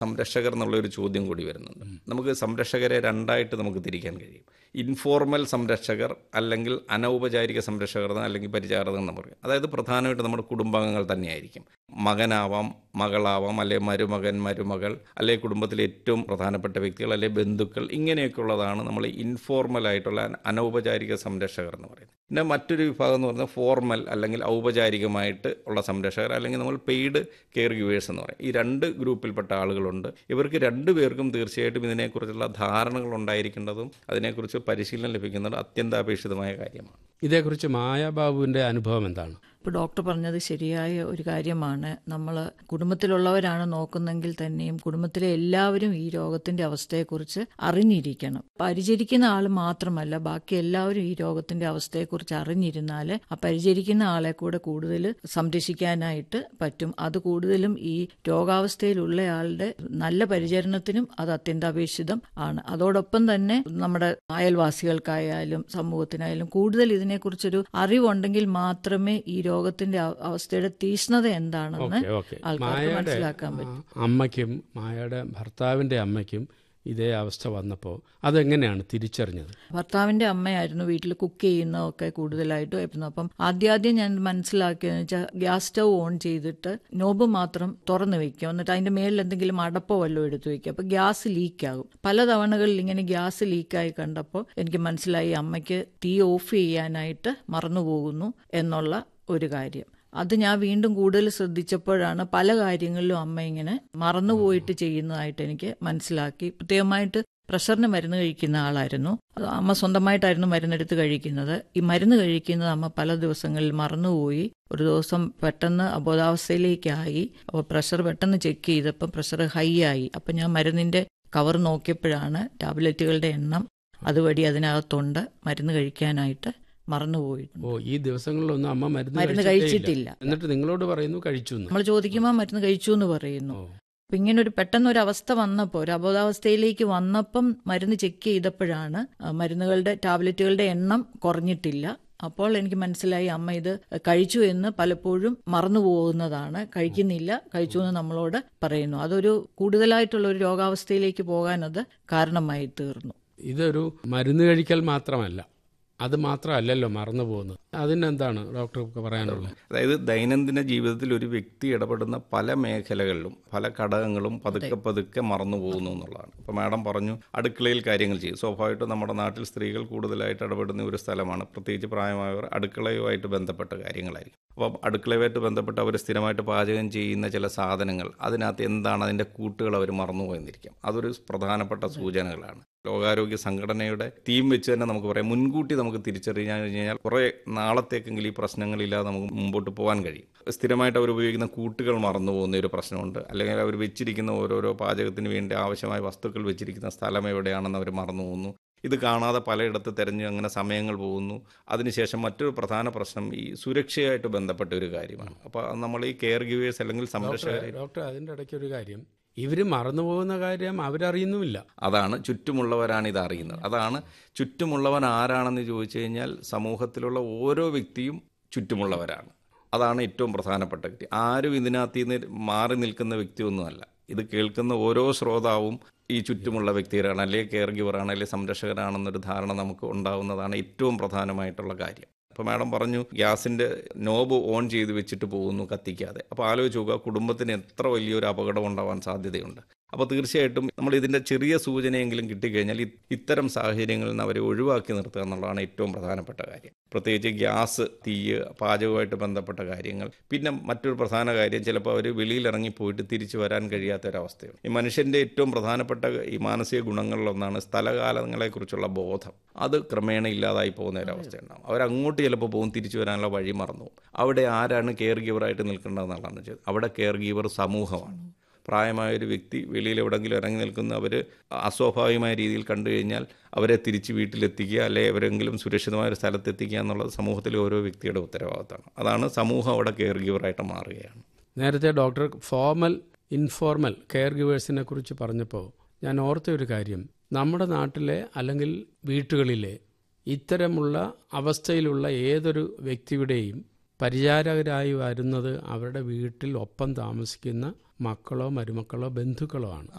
സംരക്ഷകർ എന്നുള്ള ഒരു ചോദ്യം കൂടി വരുന്നുണ്ട് നമുക്ക് സംരക്ഷകരെ രണ്ടായിട്ട് നമുക്ക് തിരിക്കാൻ കഴിയും ഇൻഫോർമൽ സംരക്ഷകർ അല്ലെങ്കിൽ അനൗപചാരിക സംരക്ഷകർ അല്ലെങ്കിൽ പരിചാരകർ എന്ന് പറയും അതായത് പ്രധാനമായിട്ട് നമ്മുടെ കുടുംബാംഗങ്ങൾ തന്നെയായിരിക്കും മകനാവാം മകളാവാം അല്ലെ മരുമകൻ മരുമകൾ അല്ലെ കുടുംബത്തിലെ ഏറ്റവും പ്രധാനപ്പെട്ട വ്യക്തികൾ അല്ലെ ബന്ധുക്കൾ ഇങ്ങനെയൊക്കെ ഉള്ളതാണ് നമ്മൾ ഇൻഫോർമൽ ആയിട്ടുള്ള അനൗപചാരിക സംരക്ഷകർ എന്ന് പറയുന്നത് പിന്നെ മറ്റൊരു വിഭാഗം എന്ന് പറയുന്നത് ഫോർമൽ അല്ലെങ്കിൽ ഔപചാരികമായിട്ട് ഉള്ള സംരക്ഷകർ അല്ലെങ്കിൽ നമ്മൾ പെയ്ഡ് കെയർ ഗിവേഴ്സ് എന്ന് പറയും ഈ രണ്ട് ഗ്രൂപ്പിൽപ്പെട്ട ആളുകളുണ്ട് ഇവർക്ക് രണ്ടു പേർക്കും തീർച്ചയായിട്ടും ഇതിനെക്കുറിച്ചുള്ള ധാരണകൾ ഉണ്ടായിരിക്കേണ്ടതും അതിനെക്കുറിച്ച് പരിശീലനം ലഭിക്കുന്നത് അത്യന്താപേക്ഷിതമായ കാര്യമാണ് ഇതേക്കുറിച്ച് മായാബാബുവിന്റെ അനുഭവം എന്താണ് ഇപ്പോൾ ഡോക്ടർ പറഞ്ഞത് ശരിയായ ഒരു കാര്യമാണ് നമ്മൾ കുടുംബത്തിലുള്ളവരാണ് നോക്കുന്നെങ്കിൽ തന്നെയും കുടുംബത്തിലെ എല്ലാവരും ഈ രോഗത്തിന്റെ അവസ്ഥയെക്കുറിച്ച് അറിഞ്ഞിരിക്കണം പരിചരിക്കുന്ന ആൾ മാത്രമല്ല ബാക്കി എല്ലാവരും ഈ രോഗത്തിന്റെ അവസ്ഥയെക്കുറിച്ച് അറിഞ്ഞിരുന്നാൽ ആ പരിചരിക്കുന്ന ആളെ കൂടെ കൂടുതൽ സംരക്ഷിക്കാനായിട്ട് പറ്റും അത് കൂടുതലും ഈ രോഗാവസ്ഥയിലുള്ളയാളുടെ നല്ല പരിചരണത്തിനും അത് അത്യന്താപേക്ഷിതം ആണ് അതോടൊപ്പം തന്നെ നമ്മുടെ അയൽവാസികൾക്കായാലും സമൂഹത്തിനായാലും കൂടുതൽ ഇതിനെക്കുറിച്ചൊരു അറിവുണ്ടെങ്കിൽ മാത്രമേ ഈ രോഗത്തിന്റെ അവ- അവസ്ഥയുടെ തീഷ്ണത എന്താണെന്ന് ഓക്കെ ഓക്കെ ആൾക്കാർക്ക് മായയുടെ മനസ്സിലാക്കാൻ പറ്റും ആ, അമ്മയ്ക്കും മായയുടെ ഭർത്താവിന്റെ അമ്മയ്ക്കും ഇതേ അവസ്ഥ വന്നപ്പോൾ അതെങ്ങനെയാണ് തിരിച്ചറിഞ്ഞത് ഭർത്താവിന്റെ അമ്മയായിരുന്നു വീട്ടിൽ കുക്ക് ചെയ്യുന്നതൊക്കെ കൂടുതലായിട്ട് ആയിരുന്നു അപ്പം ആദ്യാദ്യം ഞാൻ മനസ്സിലാക്കിയെന്ന് വെച്ചാൽ ഗ്യാസ് സ്റ്റൗ ഓൺ ചെയ്തിട്ട് നോബ് മാത്രം തുറന്നു വെക്കും എന്നിട്ട് അതിന്റെ മേളിൽ എന്തെങ്കിലും അടപ്പോ വല്ലതും എടുത്തു വെക്കും അപ്പൊ ഗ്യാസ് ലീക്ക് ആകും പല തവണകളിൽ ഇങ്ങനെ ഗ്യാസ് ലീക്കായി കണ്ടപ്പോൾ എനിക്ക് മനസ്സിലായി അമ്മയ്ക്ക് തീ ഓഫ് ചെയ്യാനായിട്ട് മറന്നുപോകുന്നു എന്നുള്ള ഒരു കാര്യം അത് ഞാൻ വീണ്ടും കൂടുതൽ ശ്രദ്ധിച്ചപ്പോഴാണ് പല കാര്യങ്ങളിലും അമ്മ ഇങ്ങനെ മറന്നുപോയിട്ട് ചെയ്യുന്നതായിട്ട് എനിക്ക് മനസ്സിലാക്കി പ്രത്യേകമായിട്ട് പ്രഷറിന് മരുന്ന് കഴിക്കുന്ന ആളായിരുന്നു അത് അമ്മ സ്വന്തമായിട്ടായിരുന്നു മരുന്നെടുത്ത് കഴിക്കുന്നത് ഈ മരുന്ന് കഴിക്കുന്നത് അമ്മ പല ദിവസങ്ങളിൽ മറന്നുപോയി ഒരു ദിവസം പെട്ടെന്ന് അബോധാവസ്ഥയിലേക്കായി അപ്പോൾ പ്രഷർ പെട്ടെന്ന് ചെക്ക് ചെയ്തപ്പോൾ പ്രഷർ ഹൈ ആയി അപ്പം ഞാൻ മരുന്നിന്റെ കവർ നോക്കിയപ്പോഴാണ് ടാബ്ലറ്റുകളുടെ എണ്ണം അതുവഴി അതിനകത്തുണ്ട് മരുന്ന് കഴിക്കാനായിട്ട് മറന്നുപോയിട്ടുണ്ട് ഓ ഈ ദിവസങ്ങളിലൊന്നും അമ്മ മരുന്ന് മരുന്ന് കഴിച്ചിട്ടേ കഴിച്ചിട്ടില്ല ഇല്ല. എന്നിട്ട് നിങ്ങളോട് പറയുന്നു കഴിച്ചു എന്ന് നമ്മൾ ചോദിക്കുമ്പോൾ മരുന്ന് കഴിച്ചു എന്ന് പറയുന്നു ഓ അപ്പൊ ഇങ്ങനെ ഒരു പെട്ടെന്ന് ഒരു അവസ്ഥ വന്നപ്പോൾ ഒരു അബോധാവസ്ഥയിലേക്ക് വന്നപ്പം മരുന്ന് ചെക്ക് ചെയ്തപ്പോഴാണ് ആ, മരുന്നുകളുടെ ടാബ്ലറ്റുകളുടെ എണ്ണം കുറഞ്ഞിട്ടില്ല അപ്പോൾ എനിക്ക് മനസ്സിലായി അമ്മ ഇത് കഴിച്ചു എന്ന് പലപ്പോഴും മറന്നു പോകുന്നതാണ് കഴിക്കുന്നില്ല കഴിച്ചു എന്ന് നമ്മളോട് പറയുന്നു അതൊരു കൂടുതലായിട്ടുള്ള ഒരു രോഗാവസ്ഥയിലേക്ക് പോകാൻ അത് കാരണമായി തീർന്നു ഇതൊരു മരുന്ന് കഴിക്കൽ മാത്രമല്ല അത് മാത്രമല്ലല്ലോ മറന്നു പോകുന്നത് അതിനെന്താണ് ഡോക്ടർക്ക് പറയാനുള്ളത് അതായത് ദൈനംദിന ജീവിതത്തിൽ ഒരു വ്യക്തി ഇടപെടുന്ന പല മേഖലകളിലും പല ഘടകങ്ങളും പതുക്കെ പതുക്കെ മറന്നു പോകുന്നു എന്നുള്ളതാണ് ഇപ്പോൾ മാഡം പറഞ്ഞു അടുക്കളയിൽ കാര്യങ്ങൾ ചെയ്യും സ്വാഭാവികമായിട്ടും നമ്മുടെ നാട്ടിൽ സ്ത്രീകൾ കൂടുതലായിട്ട് ഇടപെടുന്ന ഒരു സ്ഥലമാണ് പ്രത്യേകിച്ച് പ്രായമായവർ അടുക്കളയുമായിട്ട് ബന്ധപ്പെട്ട കാര്യങ്ങളായിരിക്കും അപ്പം അടുക്കളയുമായിട്ട് ബന്ധപ്പെട്ട് അവർ സ്ഥിരമായിട്ട് പാചകം ചെയ്യുന്ന ചില സാധനങ്ങൾ അതിനകത്ത് എന്താണ് അതിൻ്റെ കൂട്ടുകൾ അവർ മറന്നുപോയെന്നിരിക്കും അതൊരു പ്രധാനപ്പെട്ട സൂചനകളാണ് ലോകാരോഗ്യ സംഘടനയുടെ തീം വെച്ച് തന്നെ നമുക്ക് പറയാം മുൻകൂട്ടി നമുക്ക് തിരിച്ചറിയാൻ കഴിഞ്ഞ് കഴിഞ്ഞാൽ കുറേ നാളത്തേക്കെങ്കിലും ഈ പ്രശ്നങ്ങളില്ലാതെ നമുക്ക് മുമ്പോട്ട് പോകാൻ കഴിയും സ്ഥിരമായിട്ട് അവർ ഉപയോഗിക്കുന്ന കൂട്ടുകൾ മറന്നു പോകുന്ന ഒരു പ്രശ്നമുണ്ട് അല്ലെങ്കിൽ അവർ വെച്ചിരിക്കുന്ന ഓരോരോ പാചകത്തിന് വേണ്ടി ആവശ്യമായ വസ്തുക്കൾ വെച്ചിരിക്കുന്ന സ്ഥലം എവിടെയാണെന്ന് അവർ മറന്നു പോകുന്നു ഇത് കാണാതെ പലയിടത്ത് തിരഞ്ഞ് അങ്ങനെ സമയങ്ങൾ പോകുന്നു അതിനുശേഷം മറ്റൊരു പ്രധാന പ്രശ്നം ഈ സുരക്ഷയായിട്ട് ബന്ധപ്പെട്ട ഒരു കാര്യമാണ് അപ്പോൾ നമ്മൾ ഈ കെയർ ഗിവേഴ്സ് അല്ലെങ്കിൽ സംരക്ഷകരെ ഡോക്ടർ അതിന്റെ ഇടയ്ക്ക് ഒരു കാര്യം ഇവര് മറന്നു പോകുന്ന കാര്യം അവരറിയുന്നുമില്ല അതാണ് ചുറ്റുമുള്ളവരാണ് ഇത് അറിയുന്നത് അതാണ് ചുറ്റുമുള്ളവൻ ആരാണെന്ന് ചോദിച്ചു കഴിഞ്ഞാൽ സമൂഹത്തിലുള്ള ഓരോ വ്യക്തിയും ചുറ്റുമുള്ളവരാണ് അതാണ് ഏറ്റവും പ്രധാനപ്പെട്ട വ്യക്തി ആരും ഇതിനകത്ത് നിന്ന് മാറി നിൽക്കുന്ന വ്യക്തിയൊന്നുമല്ല ഇത് കേൾക്കുന്ന ഓരോ ശ്രോതാവും ഈ ചുറ്റുമുള്ള വ്യക്തികളാണ് അല്ലെങ്കിൽ കെയർ ഗിവറാണ് അല്ലെങ്കിൽ സംരക്ഷകരാണെന്നൊരു ധാരണ നമുക്ക് ഉണ്ടാവുന്നതാണ് ഏറ്റവും പ്രധാനമായിട്ടുള്ള കാര്യം അപ്പോൾ മാഡം പറഞ്ഞു ഗ്യാസിൻ്റെ നോബ് ഓൺ ചെയ്ത് വെച്ചിട്ട് പോകുന്നു കത്തിക്കാതെ അപ്പോൾ ആലോചിച്ച് നോക്കുക കുടുംബത്തിന് എത്ര വലിയൊരു അപകടം ഉണ്ടാവാൻ സാധ്യതയുണ്ട് അപ്പോൾ തീർച്ചയായിട്ടും നമ്മൾ ഇതിൻ്റെ ചെറിയ സൂചനയെങ്കിലും കിട്ടിക്കഴിഞ്ഞാൽ ഇ- ഇത്തരം സാഹചര്യങ്ങളിൽ നിന്ന് അവരെ ഒഴിവാക്കി നിർത്തുക എന്നുള്ളതാണ് ഏറ്റവും പ്രധാനപ്പെട്ട കാര്യം പ്രത്യേകിച്ച് ഗ്യാസ് തീയ് പാചകവുമായിട്ട് ബന്ധപ്പെട്ട കാര്യങ്ങൾ പിന്നെ മറ്റൊരു പ്രധാന കാര്യം ചിലപ്പോൾ അവർ വെളിയിലിറങ്ങി പോയിട്ട് തിരിച്ചു വരാൻ കഴിയാത്ത ഒരവസ്ഥയാണ് ഈ മനുഷ്യൻ്റെ ഏറ്റവും പ്രധാനപ്പെട്ട ഈ മാനസിക ഗുണങ്ങളിലൊന്നാണ് സ്ഥലകാലങ്ങളെക്കുറിച്ചുള്ള ബോധം അത് ക്രമേണ ഇല്ലാതായി പോകുന്ന ഒരവസ്ഥയുണ്ടാകും അവരങ്ങോട്ട് ചിലപ്പോൾ പോകും തിരിച്ചു വരാനുള്ള വഴി മറന്നു പോകും അവിടെ ആരാണ് കെയർ ഗീവറായിട്ട് നിൽക്കേണ്ടതെന്നുള്ളതാണ് വെച്ചത് അവിടെ കെയർ ഗീവർ സമൂഹമാണ് പ്രായമായ ഒരു വ്യക്തി വെളിയിൽ എവിടെങ്കിലും ഇറങ്ങി നിൽക്കുന്ന അവർ അസ്വാഭാവികമായ രീതിയിൽ കണ്ടു കഴിഞ്ഞാൽ അവരെ തിരിച്ച് വീട്ടിലെത്തിക്കുക അല്ലെ എവരെങ്കിലും സുരക്ഷിതമായ ഒരു സ്ഥലത്തെത്തിക്കുക എന്നുള്ളത് സമൂഹത്തിലെ ഓരോ വ്യക്തിയുടെ ഉത്തരവാദിത്തമാണ് അതാണ് സമൂഹം അവിടെ കെയർ ഗീവറായിട്ട് മാറുകയാണ് നേരത്തെ ഡോക്ടർ ഫോർമൽ ഇൻഫോർമൽ കെയർ ഗിവേഴ്സിനെ കുറിച്ച് പറഞ്ഞപ്പോൾ ഞാൻ ഓർത്ത ഒരു കാര്യം നമ്മുടെ നാട്ടിലെ അല്ലെങ്കിൽ വീട്ടുകളിലെ ഇത്തരമുള്ള അവസ്ഥയിലുള്ള ഏതൊരു വ്യക്തിയുടെയും പരിചാരകരായി വരുന്നത് അവരുടെ വീട്ടിൽ ഒപ്പം താമസിക്കുന്ന മക്കളോ മരുമക്കളോ ബന്ധുക്കളോ ആണ്